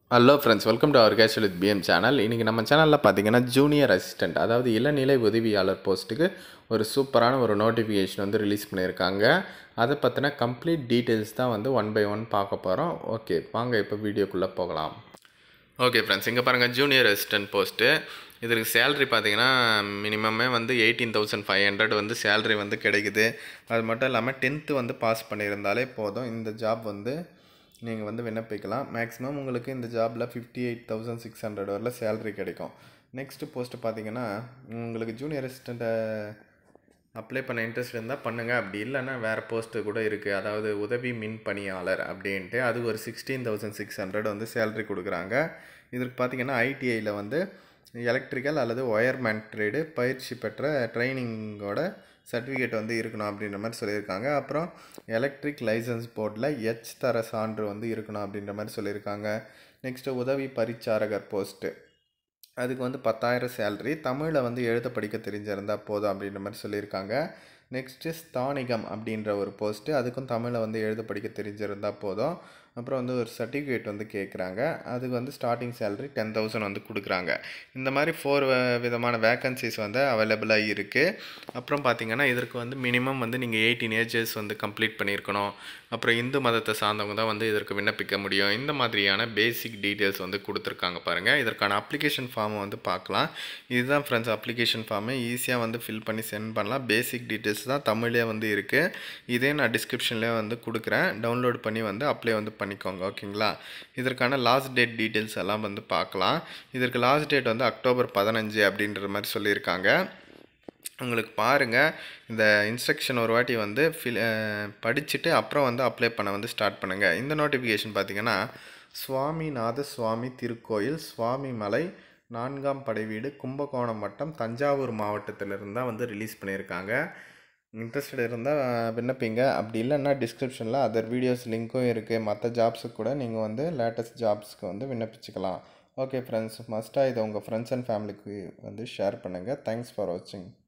hello friends welcome to our casual with PM channel இன்றைக்கி நம்ம சேனலில் பார்த்தீங்கன்னா ஜூனியர் அசிஸ்டண்ட் அதாவது இளநிலை உதவியாளர் போஸ்ட்டுக்கு ஒரு சூப்பரான ஒரு நோட்டிஃபிகேஷன் வந்து ரிலீஸ் பண்ணியிருக்காங்க அதை பற்றின கம்ப்ளீட் டீட்டெயில்ஸ் தான் வந்து ஒன் பை ஒன் பார்க்க போகிறோம் ஓகே வாங்க இப்போ வீடியோக்குள்ளே போகலாம் ஓகே ஃப்ரெண்ட்ஸ் இங்கே பாருங்கள் ஜூனியர் அசிஸ்டன்ட் போஸ்ட்டு இதற்கு சேலரி பார்த்தீங்கன்னா மினிமமே வந்து எயிட்டீன் தௌசண்ட் ஃபைவ் ஹண்ட்ரட் வந்து சேலரி வந்து கிடைக்குது அது மட்டும் இல்லாமல் டென்த்து வந்து பாஸ் பண்ணியிருந்தாலே போதும் இந்த ஜாப் வந்து நீங்கள் வந்து விண்ணப்பிக்கலாம் மேக்ஸிமம் உங்களுக்கு இந்த ஜாபில் fifty eight thousand six hundred வரல சேலரி கிடைக்கும் நெக்ஸ்ட்டு போஸ்ட்டு பார்த்தீங்கன்னா உங்களுக்கு ஜூனியர் அசிஸ்டண்ட்டை அப்ளை பண்ண இன்ட்ரெஸ்ட் இருந்தால் பண்ணுங்கள் அப்படி இல்லைன்னா வேறு போஸ்ட்டு கூட இருக்குது அதாவது உதவி மின் பணியாளர் அப்படின்ட்டு அது ஒரு சிக்ஸ்டீன் தௌசண்ட் சிக்ஸ் ஹண்ட்ரட் வந்து சேலரி கொடுக்குறாங்க இதற்கு பார்த்தீங்கன்னா ஐடிஐயில் வந்து எலக்ட்ரிக்கல் அல்லது ஒயர்மேன் ட்ரேடு பயிற்சி பெற்ற ட்ரைனிங்கோட சர்டிஃபிகேட் வந்து இருக்கணும் அப்படின்ற மாதிரி சொல்லியிருக்காங்க அப்புறம் எலக்ட்ரிக் லைசன்ஸ் போர்டில் எச் தர சான்று வந்து இருக்கணும் அப்படின்ற மாதிரி சொல்லியிருக்காங்க நெக்ஸ்ட்டு உதவி பரிச்சாரகர் போஸ்ட்டு அதுக்கு வந்து பத்தாயிரம் சேல்ரி தமிழில் வந்து எழுத படிக்க தெரிஞ்சிருந்தால் போதும் அப்படின்ற மாதிரி சொல்லியிருக்காங்க நெக்ஸ்ட்டு ஸ்தானிகம் அப்படின்ற ஒரு போஸ்ட்டு அதுக்கும் தமிழில் வந்து எழுத படிக்க தெரிஞ்சிருந்தால் போதும் அப்புறம் வந்து ஒரு சர்டிஃபிகேட் வந்து கேட்குறாங்க அதுக்கு வந்து ஸ்டார்டிங் சேலரி டென் தௌசண்ட் வந்து கொடுக்குறாங்க இந்த மாதிரி ஃபோர் விதமான வேக்கன்சிஸ் வந்து அவைலபிளாக இருக்குது அப்புறம் பார்த்திங்கன்னா இதற்கு வந்து மினிமம் வந்து நீங்கள் எயிட்டீன் ஏஜஸ் வந்து கம்ப்ளீட் பண்ணியிருக்கணும் அப்புறம் இந்து மதத்தை சார்ந்தவங்க தான் வந்து இதற்கு விண்ணப்பிக்க முடியும் இந்த மாதிரியான பேசிக் டீட்டெயில்ஸ் வந்து கொடுத்துருக்காங்க பாருங்கள் இதற்கான அப்ளிகேஷன் ஃபார்மை வந்து பார்க்கலாம் இதுதான் ஃப்ரெண்ட்ஸ் அப்ளிகேஷன் ஃபார்மு ஈஸியாக வந்து ஃபில் பண்ணி சென்ட் பண்ணலாம் பேசிக் டீட்டெயில்ஸ் தான் தமிழ்லேயே வந்து இருக்குது இதே நான் டிஸ்கிரிப்ஷன்லேயே வந்து கொடுக்குறேன் டவுன்லோட் பண்ணி வந்து அப்ளை வந்து பண்ணிக்கோங்க ஓகேங்களா இதற்கான லாஸ்ட் டேட் டீட்டெயில்ஸ் எல்லாம் வந்து பார்க்கலாம் இதற்கு லாஸ்ட் டேட் வந்து அக்டோபர் பதினஞ்சு அப்படின்ற மாதிரி சொல்லியிருக்காங்க உங்களுக்கு பாருங்கள் இந்த இன்ஸ்ட்ரக்ஷன் ஒரு வாட்டி வந்து ஃபில் படிச்சுட்டு அப்புறம் வந்து அப்ளை பண்ண வந்து ஸ்டார்ட் பண்ணுங்கள் இந்த நோட்டிஃபிகேஷன் பார்த்தீங்கன்னா சுவாமிநாத சுவாமி திருக்கோயில் சுவாமி மலை நான்காம் படை வீடு கும்பகோணம் வட்டம் தஞ்சாவூர் மாவட்டத்திலிருந்து தான் வந்து ரிலீஸ் பண்ணியிருக்காங்க இன்ட்ரெஸ்டட் இருந்தால் விண்ணப்பிங்க அப்படி இல்லைன்னா டிஸ்கிரிப்ஷனில் அதர் வீடியோஸ் லிங்க்கும் இருக்குது மற்ற ஜாப்ஸுக்கு கூட நீங்கள் வந்து லேட்டஸ்ட் ஜாப்ஸ்க்கு வந்து விண்ணப்பிச்சுக்கலாம் ஓகே ஃப்ரெண்ட்ஸ் மஸ்ட்டாக இதை உங்கள் ஃப்ரெண்ட்ஸ் அண்ட் ஃபேமிலிக்கு வந்து ஷேர் பண்ணுங்கள் தேங்க்ஸ் ஃபார் வாட்சிங்